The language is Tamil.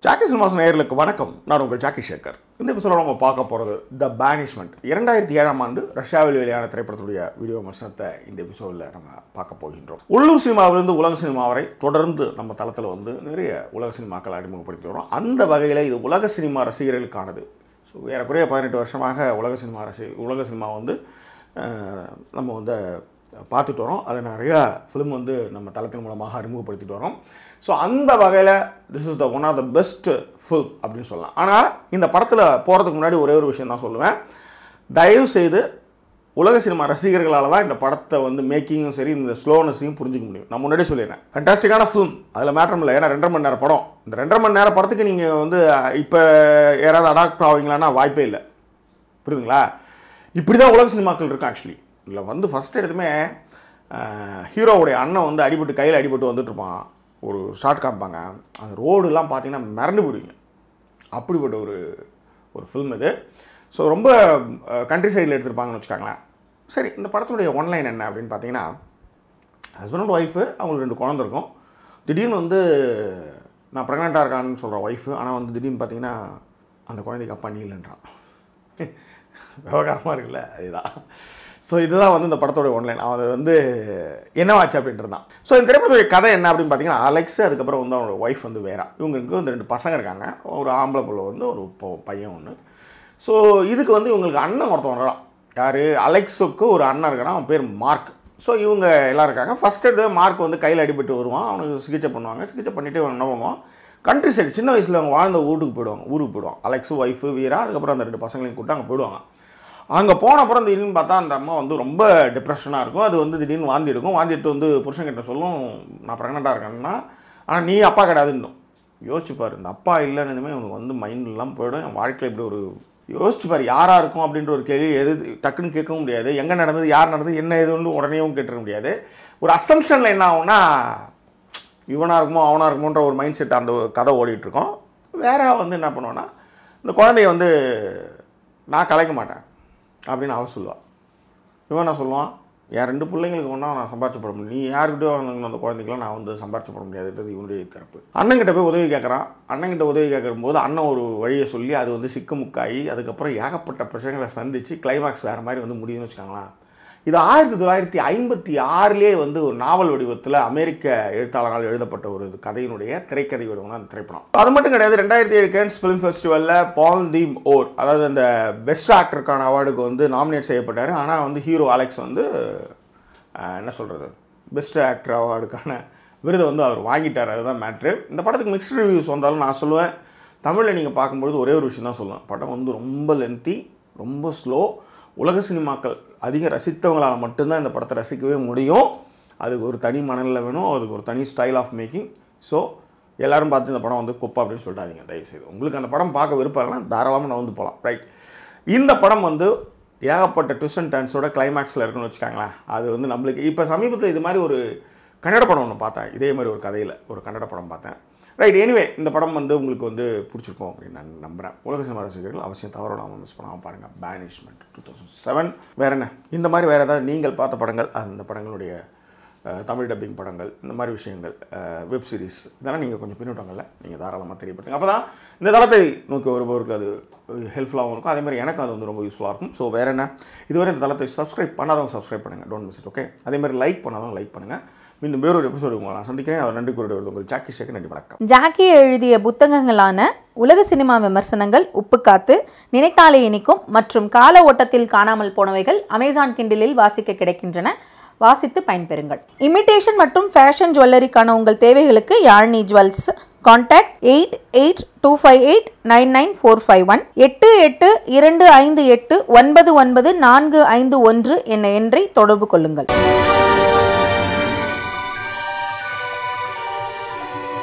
ஜாக்கி சினிமாஸ் நேயர்களுக்கு வணக்கம் நான் உங்கள் ஜாக்கி சேகர் இந்த எபிசோட நம்ம பார்க்க போகிறது த பேனிஷ்மெண்ட் இரண்டாயிரத்தி ஏழாம் ஆண்டு ரஷ்யாவில் வெளியான திரைப்படத்துடைய வீடியோ விமர்சனத்தை இந்த எபிசோடில் நம்ம பார்க்க போகின்றோம் உள்ளூர் சினிமாவிலிருந்து உலக சினிமா வரை தொடர்ந்து நம்ம தளத்தில் வந்து நிறைய உலக சினிமாக்கள் அறிமுகப்படுத்தி வரோம் அந்த வகையில் இது உலக சினிமா ரசிகர்களுக்கானது ஸோ ஏறக்குறைய பதினெட்டு வருஷமாக உலக சினிமா ரசி உலக சினிமா வந்து அஹ், நம்ம வந்து பார்த்துட்டு வரோம் அதை நிறையா ஃபிலிம் வந்து நம்ம தளத்தின் மூலமாக அறிமுகப்படுத்திட்டு வரோம் ஸோ அந்த வகையில் this is the one of the best film அப்படின்னு சொல்லலாம் ஆனால் இந்த படத்தில் போகிறதுக்கு முன்னாடி ஒரே ஒரு விஷயம் தான் சொல்லுவேன் தயவு செய்து உலக சினிமா ரசிகர்களால் தான் இந்த படத்தை வந்து மேக்கிங்கும் சரி இந்த ஸ்லோனஸையும் புரிஞ்சுக்க முடியும் நான் முன்னாடியே சொல்லிடுறேன் ஃபண்டாஸ்டிக்கான ஃபிலிம் அதில் மேட்ரம் இல்லை ஏன்னா ரெண்டரை மணி நேரம் படம் இந்த ரெண்டரை மணி நேரம் படத்துக்கு நீங்கள் வந்து இப்போ யாராவது அடாப்ட் ஆவீங்களான்னா வாய்ப்பே இல்லை புரியுதுங்களா இப்படி தான் உலக சினிமாக்கள் இருக்கும் ஆக்சுவலி இதில் வந்து ஃபஸ்ட் எடுத்துமே அஹ், ஹீரோவுடைய அண்ணன் வந்து அடிபட்டு கையில் அடிபட்டு வந்துட்டு இருப்பான் ஒரு ஷார்ட் காமிப்பாங்க அந்த ரோடுலாம் பார்த்தீங்கன்னா மிரண்டு போடுவீங்க அப்படிப்பட்ட ஒரு ஒரு ஃபில்ம் இது ஸோ ரொம்ப கண்ட்ரி சைடில் எடுத்திருப்பாங்கன்னு வச்சுக்கோங்களேன் சரி இந்த படத்துடைய ஒன்லைன் என்ன அப்படின்னு பார்த்தீங்கன்னா ஹஸ்பண்ட் அண்ட் ஒய்ஃபு அவங்களுக்கு ரெண்டு குழந்த இருக்கும் திடீர்னு வந்து நான் ப்ரெக்னெண்ட்டாக இருக்கான்னு சொல்கிற ஒய்ஃபு ஆனால் வந்து திடீர்னு பார்த்தீங்கன்னா அந்த குழந்தைக்கு அப்பா நீ இல்லைன்றான் விவகாரமாக இருக்குல்ல அதுதான் ஸோ இதுதான் வந்து இந்த படத்தோட ஒன்லைன் அது வந்து என்னவாச்சு அப்படின்றது தான் ஸோ இந்த திரைப்படத்துடைய கதை என்ன அப்படின்னு பார்த்தீங்கன்னா அலெக்ஸ் அதுக்கப்புறம் வந்து அவனோட ஒய்ஃப் வந்து வேறா இவங்களுக்கு வந்து ரெண்டு பசங்க இருக்காங்க ஒரு ஆம்பளை பிள்ளை வந்து ஒரு பொ- பையன் ஒன்று ஸோ இதுக்கு வந்து இவங்களுக்கு அண்ணன் ஒருத்தன் வரான் யார் அலெக்ஸுக்கு ஒரு அண்ணன் இருக்கிறான் அவன் பேர் மார்க் ஸோ இவங்க எல்லாம் இருக்காங்க ஃபஸ்ட் எடுத்து மார்க் வந்து கையில் அடிபட்டு வருவான் அவனுக்கு சிகிச்சை பண்ணுவாங்க சிகிச்சை பண்ணிவிட்டு அவன் என்ன பண்ணுவான் கண்ட்ரி சைடு சின்ன வயசில் அவங்க வாழ்ந்த வீட்டுக்கு போயிடுவாங்க ஊருக்கு போயிடுவான் அலெக்ஸு ஒய்ஃபு வீரா அதுக்கப்புறம் அந்த ரெண்டு பசங்களையும் கூப்பிட்டு அங்கே போயிடுவாங்க அங்கே போன அப்புறம் திடீர்னு பார்த்தா அந்த அம்மா வந்து ரொம்ப டிப்ரெஷனாக இருக்கும் அது வந்து திடீர்னு வாந்தி எடுக்கும் வாந்தி எடுத்து வந்து புருஷன்கிட்ட சொல்லும் நான் ப்ரெக்னெண்ட்டாக இருக்கேன்னா ஆனால் நீ அப்பா கிடையாதுன்னு யோசிச்சு பாரு இந்த அப்பா இல்லைன்னுமே உனக்கு வந்து மைண்ட்லாம் போயிடும் என் வாழ்க்கையில் இப்படி ஒரு யோசிச்சு பாரு யாராக இருக்கும் அப்படின்ற ஒரு கேள்வி எது டக்குன்னு கேட்கவும் முடியாது எங்கே நடந்தது யார் நடந்தது என்ன ஏதுன்னு உடனேயும் கேட்டுற முடியாது ஒரு அசம்ஷனில் என்ன ஆகும்னா இவனாக இருக்குமோ அவனாக இருக்குமோன்ற ஒரு மைண்ட் செட் அந்த ஒரு கதை ஓடிட்டு இருக்கோம் வேற வந்து என்ன பண்ணுவோன்னா இந்த குழந்தைய வந்து நான் கலைக்க மாட்டேன் அப்படின்னு அவ சொல்லுவாள் இவன் என்ன சொல்லுவான் என் ரெண்டு பிள்ளைங்களுக்கு ஒன்றா நான் சம்பாரிச்சு போட முடியும் நீ யாருக்கிட்டயோ வாங்கின அந்த குழந்தைக்கெல்லாம் நான் வந்து சம்பாரிச்சு போட முடியாதுன்றது இவனுடைய தரப்பு அண்ணங்கிட்ட போய் உதவி கேட்குறான் அண்ணங்கிட்ட உதவி கேட்கும்போது அண்ணன் ஒரு வழியை சொல்லி அது வந்து சிக்குமுக்காயி அதுக்கப்புறம் ஏகப்பட்ட பிரச்சனைகளை சந்திச்சு கிளைமாக்ஸ் வேறு மாதிரி வந்து முடியும்னு வச்சுக்கோங்களேன் இது ஆயிரத்தி தொள்ளாயிரத்தி ஐம்பத்தி ஆறிலே வந்து ஒரு நாவல் வடிவத்தில் அமெரிக்க எழுத்தாளரால் எழுதப்பட்ட ஒரு இது கதையினுடைய திரைக்கதை வடிவம் தான் அந்த திரைப்படம் அது மட்டும் கிடையாது ரெண்டாயிரத்தி ஏழு கேன்ஸ் ஃபிலிம் ஃபெஸ்டிவலில் பால் தீம் ஓர் அதாவது அந்த பெஸ்ட் ஆக்டருக்கான அவார்டுக்கு வந்து நாமினேட் செய்யப்பட்டார் ஆனால் வந்து ஹீரோ அலெக்ஸ் வந்து அஹ், என்ன சொல்கிறது பெஸ்ட் ஆக்டர் அவார்டுக்கான விருதை வந்து அவர் வாங்கிட்டார் அதுதான் மேட்ரு இந்த படத்துக்கு மிக்ஸ்டு ரிவ்யூஸ் வந்தாலும் நான் சொல்லுவேன் தமிழில் நீங்கள் பார்க்கும்பொழுது ஒரே ஒரு விஷயம் தான் சொல்லுவேன் படம் வந்து ரொம்ப லென்த்தி ரொம்ப ஸ்லோ உலக சினிமாக்கள் அதிக ரசித்தவங்களால் மட்டும்தான் இந்த படத்தை ரசிக்கவே முடியும் அதுக்கு ஒரு தனி மனநிலை வேணும் அதுக்கு ஒரு தனி ஸ்டைல் ஆஃப் மேக்கிங் ஸோ எல்லாரும் பார்த்து இந்த படம் வந்து குப்பை அப்படின்னு சொல்லிட்டாதீங்க தயவுசெய்து உங்களுக்கு அந்த படம் பார்க்க விருப்பம் இல்லைன்னா தாராளமாக நான் வந்து போகலாம் ரைட் இந்த படம் வந்து ஏகப்பட்ட ட்விஸ்ட் அண்ட் டர்ன்ஸோட கிளைமேக்ஸில் இருக்குன்னு வச்சுக்காங்களேன் அது வந்து நம்மளுக்கு இப்போ சமீபத்தில் இது மாதிரி ஒரு கன்னட படம் ஒன்று பார்த்தேன் இதே மாதிரி ஒரு கதையில் ஒரு கன்னட படம் பார்த்தேன் ரைட் எனிவே இந்த படம் வந்து உங்களுக்கு வந்து பிடிச்சிருக்கும் அப்படின்னு நான் நம்புகிறேன் உலக சினிமா ரசிகர்கள் அவசியம் தவறோடாமல் மிஸ் பண்ணாமல் பாருங்கள் பேனிஷ்மெண்ட் டூ தௌசண்ட் செவன் வேற என்ன இந்த மாதிரி வேறு ஏதாவது நீங்கள் பார்த்த படங்கள் அந்த படங்களுடைய அஹ், தமிழ் டப்பிங் படங்கள் இந்த மாதிரி விஷயங்கள் வெப் சீரிஸ் இதெல்லாம் நீங்கள் கொஞ்சம் பின்னூட்டங்களில் நீங்கள் தாராளமாக தெரியப்படுத்துங்க அப்போ தான் இந்த தளத்தை நோக்கி வருபவருக்கு அது ஹெல்ப்ஃபுல்லாகவும் இருக்கும் அதே மாதிரி எனக்கு அது வந்து ரொம்ப யூஸ்ஃபுல்லாக இருக்கும் ஸோ வேறு என்ன இதுவரை இந்த தளத்தை சப்ஸ்கிரைப் பண்ணாதவங்க சப்ஸ்கிரைப் பண்ணுங்கள் டோன்ட் மிஸ் இட் ஓகே அதே மாதிரி லைக் பண்ணாதவங்க லைக் பண்ணுங்கள் மீண்டும் வேறொரு எபிசோடு உங்களை நான் சந்திக்கிறேன் அவர் நன்றி கூறிய உங்கள் ஜாக்கி ஷேக்கு நன்றி வணக்கம் ஜாக்கி எழுதிய புத்தகங்களான உலக சினிமா விமர்சனங்கள் உப்புக்காத்து நினைத்தாலே இனிக்கும் மற்றும் கால ஓட்டத்தில் காணாமல் போனவைகள் அமேசான் கிண்டிலில் வாசிக்க கிடைக்கின்றன வாசித்து பயன்பெறுங்கள் இமிட்டேஷன் மற்றும் ஃபேஷன் ஜுவல்லரிக்கான உங்கள் தேவைகளுக்கு Yazhni jewels contact eight eight two five eight nine nine four five one எட்டு எட்டு இரண்டு ஐந்து எட்டு ஒன்பது ஒன்பது நான்கு ஐந்து ஒன்று என்ற எண்ணை தொடர்பு கொள்ளுங்கள்